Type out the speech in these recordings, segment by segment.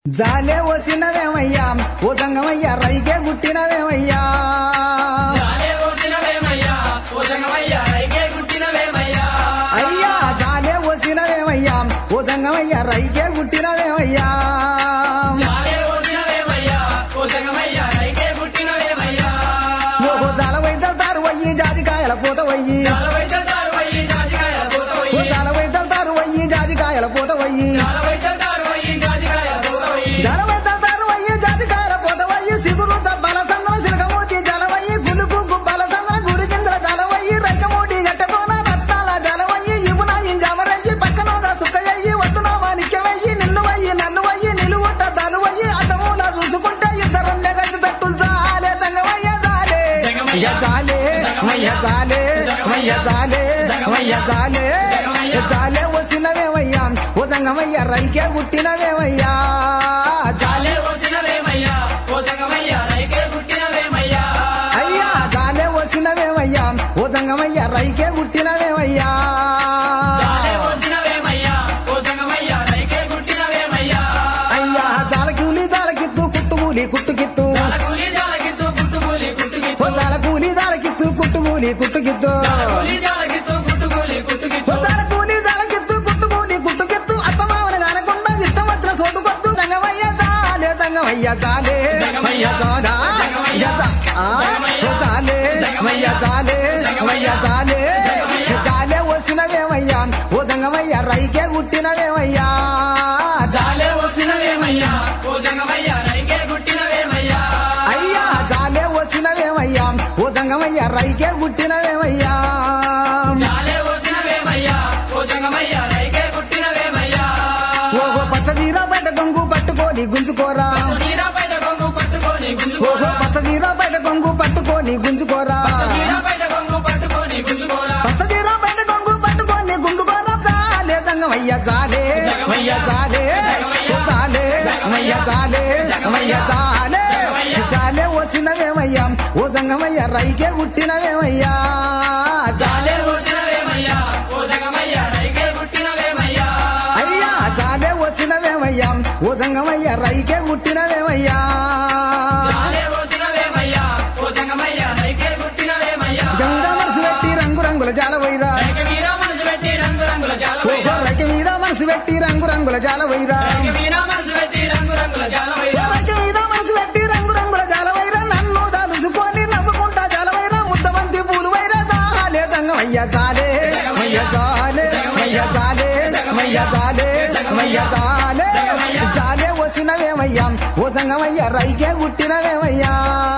జాలే వసినవేమయ్యా ఓ దంగమయ్యా రైకే గుట్టినవేమయ్యా జాలే పోసినవేమయ్యా, ఓ జంగమయ్యా, రైకే గుట్టినవేమయ్యా. అయ్యా జాలే వసినవేమయ్యా ఓ దంగమయ్యా రైకే గుట్టినవేమయ్యా జాలే పోసినవేమయ్యా, ఓ జంగమయ్యా, రైకే గుట్టినవేమయ్యా. ఓహో జాలవై చల్తారు వయ్యి జాజికాయల పూత వయ్యి జాలవై చల్తారు వయ్యి, జాజికాయల పూత ఓ వయ్యి. జాలవై చల్తారు వయ్యి జాజికాయల పూత వయ్యి జాలవై చల్తారు వయ్యి, జాజికాయల పూత వయ్యి. జాలవై చల్తారు వయ్యి జాజికాయల పూత వయ్యి సిగురు తబ్బల సందల సిలకమూతి జలవయ్యి గులుకు గుబ్బల సందల గురి కిందల జలవయ్యి రైకమూటి గట్టతోన రత్నాల జలవయ్యి ఇవున ఇంజమరయ్యి పక్కనోగా సుక్కయ్యి వద్దున వానిక్యమయ్యి నిన్నువయ్యి నన్నువయ్యి నిలువుట తనువయ్యి అద్దమూల చూసుకుంటే ఇద్దరన్నే గచ్చి తట్టు జాలే తంగవయ్య జాలే మయ్య జాలే మయ్య జాలే మయ్య జాలే మయ్య జాలే జాలే వసినవేమయ్యా ఓ తంగమయ్య రైకే గుట్టినవేమయ్యా జాలే జాలే పోసినవేమయ్యా, ఓ జంగమయ్యా, రైకే గుట్టినవేమయ్యా. అయ్యా జాలే వసినవేమయ్యా ఓ తంగమయ్య రైకే గుట్టినవేమయ్యా జాలే పోసినవేమయ్యా, ఓ జంగమయ్యా, రైకే గుట్టినవేమయ్యా. అయ్యా జాలకూలి జాలకిత్తు కుట్టుకూలి కుట్టుకిత్తు జాలకూలి జాలకిత్తు, గుట్టుకూలి గుట్టుకిత్తు. ఓ జాలకూలి జాలకిత్తు కుట్టుకూలి కుట్టుకిత్తు జాలకూలి జాలకిత్తు, గుట్టుకూలి గుట్టుకిత్తు. ఓ జాలకూలి జాలకిత్తు కుట్టుకూలి కుట్టుకిత్తు అత్తమావన కానకుండా ఇష్టం వచ్చిన సోటుకొత్తు తంగమయ్య జాలే తంగమయ్య జాలే మయ్య జాదా మయ్య జా- ఆ, ఓ జాలే మయ్య జాలే మయ్య జాలే జాలే వసినవేమయ్యా ఓ తంగమయ్య రైకే గుట్టినవేమయ్యా జాలే వసినవేమయ్యా, ఓ జంగమయ్యా, రైకే గుట్టినవేమయ్యా. అయ్యా జాలే వసినవేమయ్యా ఓ తంగమయ్య రైకే గుట్టినవేమయ్యా జాలే వసినవేమయ్యా, ఓ జంగమయ్యా, రైకే గుట్టినవేమయ్యా. ఓహో పచ్చదీరా బయట గొంగు పట్టుకొని గుంజుకోరా నీరా బయట కొంగు పట్టుకొని గుంజుకోరా. ఓహో పచ్చదీరా బయట గొంగు పట్టుకొని గుంజుకోరా నీరా బయట కొంగు పట్టుకొని గుంజుకోరా. పచ్చదీరా బయట గొంగు పట్టుకొని గుండుకోరా జాలే తంగమయ్య జాలే మయ్య జాలే ఓ జాలే మయ్య జాలే మయ్య జాలే జాలే వసినవేమయ్యా ఓ జంగమయ్య రైకే గుట్టినవేమయ్యా జాలే వసినవేమయ్యా, ఓ జంగమయ్యా, రైకే గుట్టినవేమయ్యా. అయ్యా జాలే వసినవేమయ్యా ఓ జంగమయ్య రైకే గుట్టినవేమయ్యా జాలే వసినవేమయ్యా, ఓ జంగమయ్యా, రైకే గుట్టినవేమయ్యా. ఇక మీద మనసు పెట్టి రంగు రంగుల జాల వైరా రైక మీద మనసు పెట్టి రంగురంగుల జాలవైరా. ఓహో రైక మీద మనసు పెట్టి రంగు రంగుల జాల వైరా రైక మీద మనసు పెట్టి రంగురంగుల జాలవైరా. రైక మీద మనసు పెట్టి రంగు రంగుల జాల వైరా నన్ను దాలుసుకొని నవ్వుకుంటా జాల వైరా ముద్దబంతి పూలు వైరా జాలే జంగమయ్య జాలే మయ్య జాలే మయ్య జాలే మయ్య జాలే మయ్య జాలే జాలే వసినవేమయ్యా ఓ జంగమయ్య రైకే గుట్టినవేమయ్యా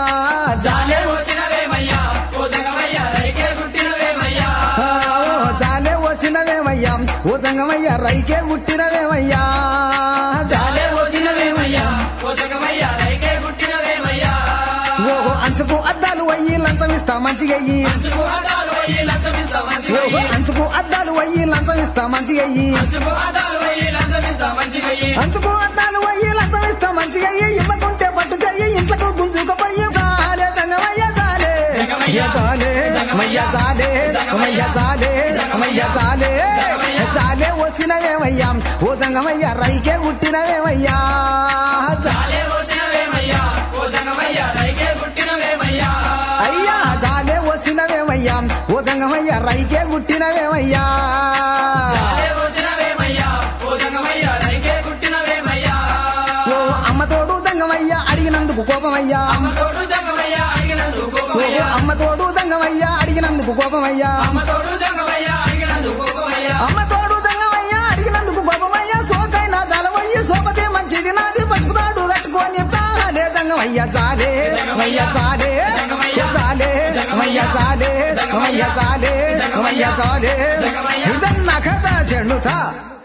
జాలే జాలే వచ్చినవేమయ్యా, ఓ జంగమయ్యా, రైకే గుట్టినవేమయ్యా. ఆ, ఓ జాలే వసినవేమయ్యా ఓ జంగమయ్య రైకే గుట్టినవేమయ్యా జాలే జాలే వచ్చినవేమయ్యా, ఓ జంగమయ్యా, రైకే గుట్టినవేమయ్యా. ఓహో అంచుకు అద్దాలు అయ్యి లంచం ఇస్తా మంచిగయ్యి అంచుకు అద్దాలు వయ్యి లంచమిస్తా మంచిగా ఓహో ఇయ్యి. అంచుకు అద్దాలు అయ్యి లంచం ఇస్తా మంచిగయ్యి అంచుకు అద్దాలు వయ్యి లంచమిస్తా మంచిగా ఇయ్యి. అంచుకు అద్దాలు అయ్యి లంచం ఇస్తా మంచిగయ్యి ఇవ్వకుంటే పట్టు చెయ్యి ఇంట్లకు గుంజుకుపోయి జాలే జంగమయ్య జాలే మయ్య జాలే మయ్య జాలే మయ్య జాలే మయ్య జాలే జాలే వసినవేమయ్యా ఓ జంగమయ్య రైకే గుట్టినవేమయ్యా జాలే జాలే వచ్చినవేమయ్యా, ఓ జంగమయ్యా, రైకే గుట్టినవేమయ్యా. అయ్యా జాలే వసినవేమయ్యా ఓ జంగమయ్య రైకే గుట్టినవేమయ్యా జాలే వచ్చినవేమయ్యా, ఓ జంగమయ్యా, రైకే గుట్టినవేమయ్యా. ఓ అమ్మ తోడు జంగమయ్య అడిగినందుకు కోపమయ్యా అమ్మ తోడు జంగమయ్యా, అడిగినందుకు ఓ కోపమయ్యా. అమ్మ తోడు జంగమయ్య అడిగినందుకు కోపమయ్యా అమ్మ తోడు జంగమయ్యా, అడిగినందుకు కోపమయ్యా. అమ్మ తోడు జంగమయ్య అడిగినందుకు కోపమయ్య సోకైనా జాలవయ్య సోపతే మంచిది నాది పసుపు తాడు కట్టుకొని చాలే జంగమయ్య చాలే మయ్య చాలే ఓ చాలే మయ్య చాలే మయ్య చాలే మయ్య చాలే నిజన్న కథ చెడుతా